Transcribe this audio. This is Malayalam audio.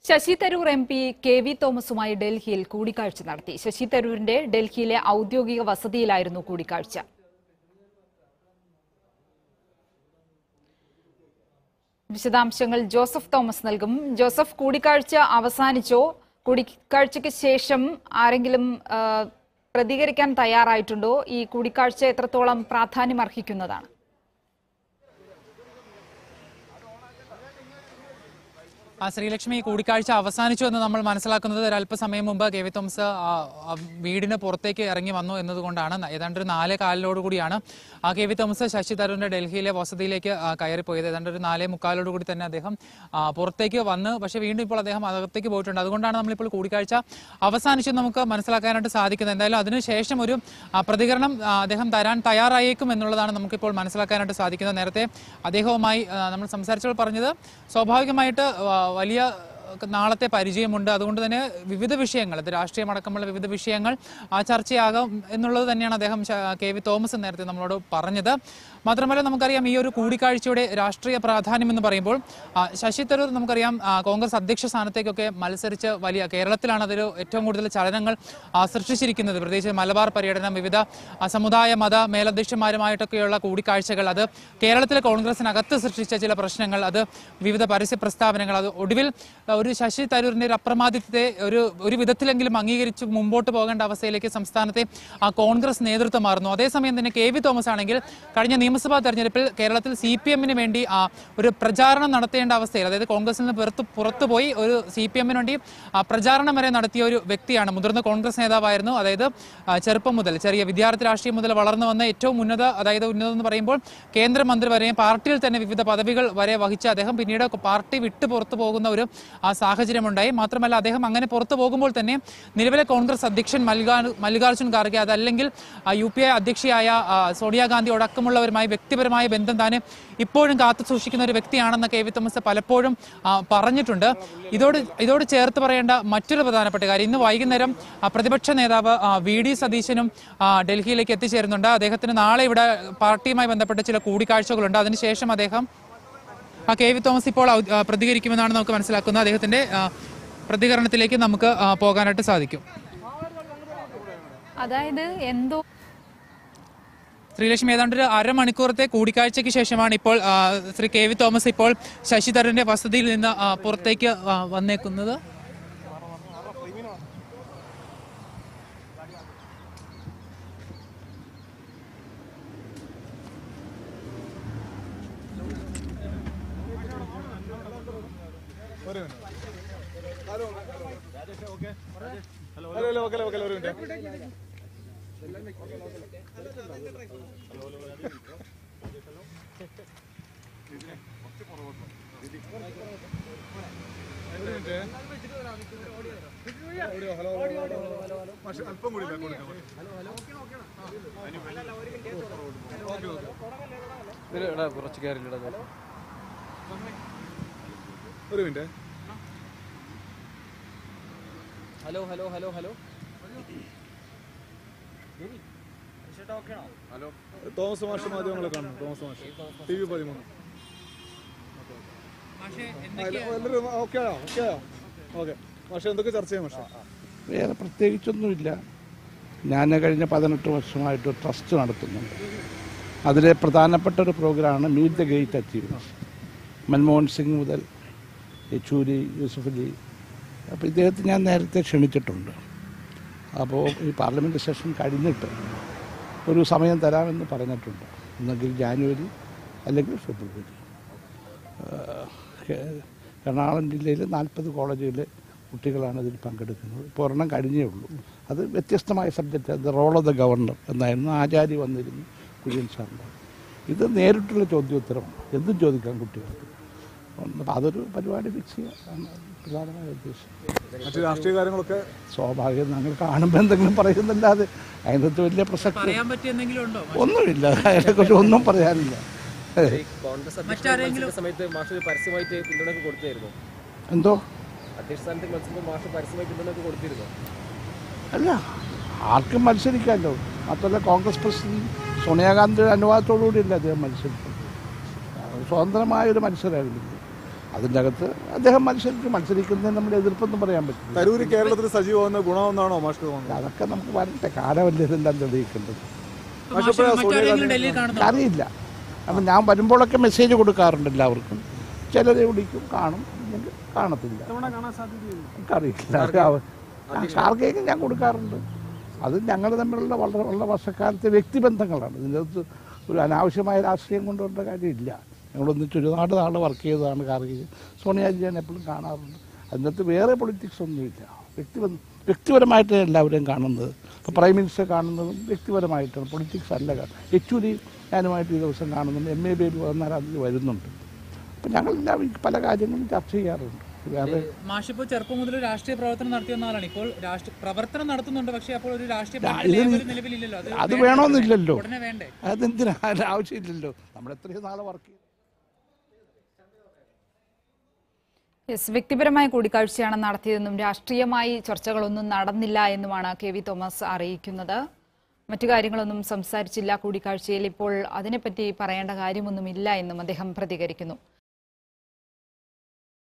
Sasi Tharoor M P K V തോമസുമായി ഡൽഹിയിൽ കൂടിക്കാഴ്ച നടത്തി ശശി തരൂരിന്റെ ഡൽഹിയിലെ ഔദ്യോഗിക വസതിയിലായിരുന്നു കൂടിക്കാഴ്ച വിശദാംശങ്ങൾ ജോസഫ് തോമസ് നൽകും ജോസഫ് കൂടിക്കാഴ്ച അവസാനിച്ചോ കൂടിക്കാഴ്ചയ്ക്ക് ശേഷം ആരെങ്കിലും ആ, പ്രതികരിക്കാൻ തയ്യാറായിട്ടുണ്ടോ ഈ കൂടിക്കാഴ്ച എത്രത്തോളം പ്രാധാന്യം അർഹിക്കുന്നതാണ് ആ ശ്രീലക്ഷ്മി കൂടിക്കാഴ്ച അവസാനിച്ചു എന്ന് നമ്മൾ മനസ്സിലാക്കുന്നത് ഒരല്പസമയം മുമ്പ് കെ വി തോമസ് ആ, ആ, വീടിന് പുറത്തേക്ക് ഇറങ്ങി വന്നു എന്നതുകൊണ്ടാണ് ന- ഏതാണ്ട് ഒരു നാലേ കാലിലോട് കൂടിയാണ് ആ കെ വി തോമസ് ശശി തരൂരിന്റെ ഡൽഹിയിലെ വസതിയിലേക്ക് ആ, കയറിപ്പോയത് ഏതാണ്ട് ഒരു നാലേ മുക്കാലോട് കൂടി തന്നെ അദ്ദേഹം ആ, പുറത്തേക്ക് വന്ന് പക്ഷേ വീണ്ടും ഇപ്പോൾ അദ്ദേഹം അകത്തേക്ക് പോയിട്ടുണ്ട് അതുകൊണ്ടാണ് നമ്മളിപ്പോൾ കൂടിക്കാഴ്ച അവസാനിച്ചു നമുക്ക് മനസ്സിലാക്കാനായിട്ട് സാധിക്കുന്നത് എന്തായാലും അതിനുശേഷം ഒരു ആ, പ്രതികരണം ആ, അദ്ദേഹം തരാൻ തയ്യാറായേക്കും എന്നുള്ളതാണ് നമുക്കിപ്പോൾ മനസ്സിലാക്കാനായിട്ട് സാധിക്കുന്നത് നേരത്തെ അദ്ദേഹവുമായി ആ, നമ്മൾ സംസാരിച്ചപ്പോൾ പറഞ്ഞത് സ്വാഭാവികമായിട്ട് ആ, വലിയ നാളത്തെ പരിചയമുണ്ട് അതുകൊണ്ട് തന്നെ വിവിധ വിഷയങ്ങൾ ഇത് രാഷ്ട്രീയമടക്കമുള്ള വിവിധ വിഷയങ്ങൾ ആ ചർച്ചയാകാം എന്നുള്ളത് തന്നെയാണ് അദ്ദേഹം ശ- കെ വി തോമസ് നേരത്തെ നമ്മളോട് പറഞ്ഞത് മാത്രമല്ല നമുക്കറിയാം ഈ ഒരു കൂടിക്കാഴ്ചയുടെ രാഷ്ട്രീയ പ്രാധാന്യം എന്ന് പറയുമ്പോൾ ആ, ശശി തരൂർ നമുക്കറിയാം ആ, കോൺഗ്രസ് അധ്യക്ഷ സ്ഥാനത്തേക്കൊക്കെ മത്സരിച്ച് വലിയ കേരളത്തിലാണ് അതിൽ ഏറ്റവും കൂടുതൽ ചലനങ്ങൾ ആ, സൃഷ്ടിച്ചിരിക്കുന്നത് പ്രത്യേകിച്ച് മലബാർ പര്യടനം വിവിധ ആ, സമുദായ മത മേലധ്യക്ഷന്മാരുമായിട്ടൊക്കെയുള്ള കൂടിക്കാഴ്ചകൾ അത് കേരളത്തിലെ കോൺഗ്രസിനകത്ത് സൃഷ്ടിച്ച ചില പ്രശ്നങ്ങൾ അത് വിവിധ പരസ്യ പ്രസ്താവനകൾ അത് ഒടുവിൽ ആ, ഒരു ശശി തരൂരിന്റെ ഒരു അപ്രമാദിത്വത്തെ ഒരു ഒരു വിധത്തിലെങ്കിലും അംഗീകരിച്ച് മുമ്പോട്ട് പോകേണ്ട അവസ്ഥയിലേക്ക് സംസ്ഥാനത്തെ ആ കോൺഗ്രസ് നേതൃത്വം മാറുന്നു അതേസമയം തന്നെ കെ വി തോമസ് ആണെങ്കിൽ കഴിഞ്ഞ നിയമസഭാ തെരഞ്ഞെടുപ്പിൽ കേരളത്തിൽ സി പി എമ്മിന് വേണ്ടി ആ, ഒരു പ്രചാരണം നടത്തേണ്ട അവസ്ഥയിൽ അതായത് കോൺഗ്രസിൽ നിന്ന് പുറത്ത് പുറത്തുപോയി ഒരു സി പി എമ്മിന് വേണ്ടി ആ, പ്രചാരണം വരെ നടത്തിയ ഒരു വ്യക്തിയാണ് മുതിർന്ന കോൺഗ്രസ് നേതാവായിരുന്നു അതായത് ആ, ചെറുപ്പം മുതൽ ചെറിയ വിദ്യാർത്ഥി രാഷ്ട്രീയം മുതൽ വളർന്നു വന്ന ഏറ്റവും ഉന്നത അതായത് ഉന്നതം എന്ന് പറയുമ്പോൾ കേന്ദ്രമന്ത്രി വരെയും പാർട്ടിയിൽ തന്നെ വിവിധ പദവികൾ വരെ വഹിച്ച അദ്ദേഹം പിന്നീട് പാർട്ടി വിട്ടു പുറത്തു പോകുന്ന ഒരു ആ, സാഹചര്യമുണ്ടായി മാത്രമല്ല അദ്ദേഹം അങ്ങനെ പുറത്തു പോകുമ്പോൾ തന്നെ നിലവിലെ കോൺഗ്രസ് അധ്യക്ഷൻ മല്ലികാ മല്ലികാർജ്ജുൻ ഖാർഗെ അതല്ലെങ്കിൽ ആ, യു പി എ അധ്യക്ഷയായ ആ, സോണിയാഗാന്ധി അടക്കമുള്ളവരുമായി വ്യക്തിപരമായ ബന്ധം താൻ ഇപ്പോഴും കാത്തു സൂക്ഷിക്കുന്ന ഒരു വ്യക്തിയാണെന്ന് കെ വി തോമസ് പലപ്പോഴും ആ, പറഞ്ഞിട്ടുണ്ട് ഇതോട് ഇതോട് ചേർത്ത് പറയേണ്ട മറ്റൊരു പ്രധാനപ്പെട്ട കാര്യം ഇന്ന് വൈകുന്നേരം ആ, പ്രതിപക്ഷ നേതാവ് ആ, വി ഡി സതീശനും ആ, ഡൽഹിയിലേക്ക് എത്തിച്ചേരുന്നുണ്ട് അദ്ദേഹത്തിന് നാളെ ഇവിടെ പാർട്ടിയുമായി ബന്ധപ്പെട്ട ചില കൂടിക്കാഴ്ചകളുണ്ട് അതിനുശേഷം അദ്ദേഹം ആ കെ വി തോമസ് ഇപ്പോൾ ഔ- ആ, പ്രതികരിക്കുമെന്നാണ് നമുക്ക് മനസ്സിലാക്കുന്നത് അദ്ദേഹത്തിന്റെ ആ, പ്രതികരണത്തിലേക്ക് നമുക്ക് ആ, പോകാനായിട്ട് സാധിക്കും അതായത് എന്തോ ശ്രീലക്ഷ്മി ഏതാണ്ട് ഒരു അരമണിക്കൂറത്തെ കൂടിക്കാഴ്ചയ്ക്ക് ശേഷമാണ് ഇപ്പോൾ ആ, ശ്രീ കെ വി തോമസ് ഇപ്പോൾ ശശി തരൂരിന്റെ വസതിയിൽ നിന്ന് ആ, പുറത്തേക്ക് ആ, വന്നേക്കുന്നത് ഹലോ ഹലോ ഓക്കെ ഓക്കെ ഒരു മിനിറ്റ് ഒരു മിനിറ്റ് ഓടിയോ, ഹലോ ഹലോ ഹലോ ഹലോ മാഷ് അല്പം കൂടി ഇല്ല, കൊടുക്കാം, കൊടുക്കാം. ഓക്കെ ഓക്കെ കുറച്ച് കയറില്ലടാ ഒരു minute hello hello hello hello Thomas മാഷ് മാധ്യമങ്ങളെ കാണുന്നു തോമസ് മാഷ് ടി വി പതിമൂന്ന് ആ, എല്ലാ- എല്ലാവരും ഓക്കെ ആണോ ഓക്കെ ആണോ ഓക്കെ മാഷെ എന്തൊക്കെ ചർച്ച ചെയ്യാം മാഷെ വേറെ പ്രത്യേകിച്ചൊന്നുമില്ല ഞാൻ കഴിഞ്ഞ പതിനെട്ട് വർഷമായിട്ട് ഒരു ട്രസ്റ്റ് നടത്തുന്നുണ്ട് അതിലെ പ്രധാനപ്പെട്ട ഒരു പ്രോഗ്രാമാണ് meet the great achievers Manmohan Singh മുതൽ യെച്ചൂരി യൂസഫ് അലി അപ്പോൾ ഇദ്ദേഹത്തെ ഞാൻ നേരത്തെ ക്ഷണിച്ചിട്ടുണ്ട് അപ്പോൾ ഈ പാർലമെൻറ്റ് സെഷൻ കഴിഞ്ഞിട്ട് ഒരു സമയം തരാമെന്ന് പറഞ്ഞിട്ടുണ്ട് ഒന്നെങ്കിൽ ജാനുവരി അല്ലെങ്കിൽ ഫെബ്രുവരി ഏഹ് എറണാകുളം ജില്ലയിൽ നാൽപ്പത് കോളേജുകളിലെ കുട്ടികളാണ് ഇതിൽ പങ്കെടുക്കുന്നത് ഇപ്പോൾ ഒരെണ്ണം കഴിഞ്ഞേ ഉള്ളൂ അത് വ്യത്യസ്തമായ subject the role of the governor എന്നായിരുന്നു ആചാര്യ വന്നിരുന്നു കുര്യൻ സാറിൻ്റെ ഇത് നേരിട്ടുള്ള ചോദ്യോത്തരമാണ് എന്തും ചോദിക്കാം കുട്ടികൾക്ക് അപ്പം അതൊരു പരിപാടി ഫിക്സ് ചെയ്യാൻ പ്രധാനമായ ഉദ്ദേശം മറ്റു രാഷ്ട്രീയ കാര്യങ്ങളൊക്കെ സ്വാഭാവികം ഞങ്ങൾ കാണുമ്പോൾ എന്തെങ്കിലും പറയുന്നല്ലാതെ അതിനകത്ത് വലിയ പ്രസക്തി പറയാൻ പറ്റിയ എന്തെങ്കിലും ഉണ്ടോ ഒന്നുമില്ല അതിനെക്കുറിച്ച് ഒന്നും പറയാനില്ല ഏ, കോൺഗ്രസ് അധ്യക്ഷ മറ്റാരെങ്കിലും- മത്സരിച്ച സമയത്ത് മാഷ് പരസ്യമായിട്ട് പിന്തുണക്ക് കൊടുത്തായിരുന്നു എന്തോ അധ്യക്ഷ സ്ഥാനത്തേക്ക് മത്സരിക്കുമ്പോൾ മാഷ് പരസ്യമായി പിന്തുണക്ക് കൊടുത്തിരുന്നു അല്ല ആർക്കും മത്സരിക്കാമല്ലോ മാത്രമല്ല കോൺഗ്രസ് പ്രസിഡന്റ് സോണിയാഗാന്ധിയുടെ അനുവാദത്തോടുകൂടിയല്ല അദ്ദേഹം മത്സരിച്ചത് അത് സ്വതന്ത്രമായ ഒരു മത്സരമായിരുന്നു അതിൻ്റെ അകത്ത് അദ്ദേഹം മത്സരിക്കും മത്സരിക്കുന്നതിന് നമ്മുടെ എതിർപ്പൊന്നും പറയാൻ പറ്റില്ല തരൂര് കേരളത്തിൽ സജീവമാകുന്ന ഗുണമെന്നാണോ മാഷ്ക്ക് തോന്നുന്നത് അതൊക്കെ നമുക്ക് വരട്ടെ കാലമല്ലേ ഇതെല്ലാം തെളിയിക്കേണ്ടത് മാഷ് മറ്റാരെങ്കിലും ഡൽഹിയിൽ കാണുന്നു അറിയില്ല അപ്പം ഞാൻ വരുമ്പോഴൊക്കെ മെസ്സേജ് കൊടുക്കാറുണ്ട് എല്ലാവർക്കും ചിലരെ വിളിക്കും കാണും ഇല്ലെങ്കിൽ കാണത്തില്ല എനിക്കറിയില്ല അത് അവ- ആ, ഖാർഗെയ്ക്ക് ഞാൻ കൊടുക്കാറുണ്ട് അത് ഞങ്ങൾ തമ്മിലുള്ള വളരെ വളരെ വർഷക്കാലത്തെ വ്യക്തിബന്ധങ്ങളാണ് ഇതിനകത്ത് ഒരു അനാവശ്യമായ രാഷ്ട്രീയം കൊണ്ടുവരേണ്ട കാര്യമില്ല ഞങ്ങളൊന്നിച്ച് ഒരുപാട് നാൾ വർക്ക് ചെയ്തതാണ് ഖാർഗെ സോണിയാജി ഞാൻ എപ്പോഴും കാണാറുണ്ട് അതിനകത്ത് വേറെ പൊളിറ്റിക്സ് ഒന്നുമില്ല വ്യക്തിബന്ധം വ്യക്തിപരമായിട്ട് എല്ലാവരെയും കാണുന്നത് ഇപ്പോൾ പ്രൈം മിനിസ്റ്റർ കാണുന്നതും വ്യക്തിപരമായിട്ടാണ് പൊളിറ്റിക്സ് അല്ല കാണുന്നത് യെച്ചൂരി ഞാനുമായിട്ട് ഈ ദിവസം കാണുന്നുണ്ട് എം എ ബേബി പതിനാലാം തീയതി വരുന്നുണ്ട് അപ്പം ഞങ്ങളെല്ലാം ഈ പല കാര്യങ്ങളും ചർച്ച ചെയ്യാറുണ്ട് വേറെ മാഷ് ഇപ്പോൾ ചെറുപ്പം മുതൽ രാഷ്ട്രീയ പ്രവർത്തനം നടത്തിയ ആളാണ് ഇപ്പോൾ രാഷ്ട്രീയ പ്രവർത്തനം നടത്തുന്നുണ്ട് പക്ഷേ അപ്പോൾ ഒരു രാഷ്ട്രീയ പാർട്ടി ഇത് ലേബൽ നിലവിലില്ലല്ലോ അത് അത് വേണ്ടേ? വേണമെന്നില്ലല്ലോ ഉടനെ വേണ്ടേ അതെന്തിനാ അതിന് ആവശ്യമില്ലല്ലോ നമ്മൾ എത്രയും നാളെ വർക്ക് ചെയ്തു യെസ് വ്യക്തിപരമായ കൂടിക്കാഴ്ചയാണ് നടത്തിയതെന്നും രാഷ്ട്രീയമായി ചർച്ചകളൊന്നും നടന്നില്ല എന്നുമാണ് കെ വി തോമസ് അറിയിക്കുന്നത് മറ്റു കാര്യങ്ങളൊന്നും സംസാരിച്ചില്ല കൂടിക്കാഴ്ചയിൽ ഇപ്പോൾ അതിനെപ്പറ്റി പറയേണ്ട കാര്യമൊന്നുമില്ല എന്നും അദ്ദേഹം പ്രതികരിക്കുന്നു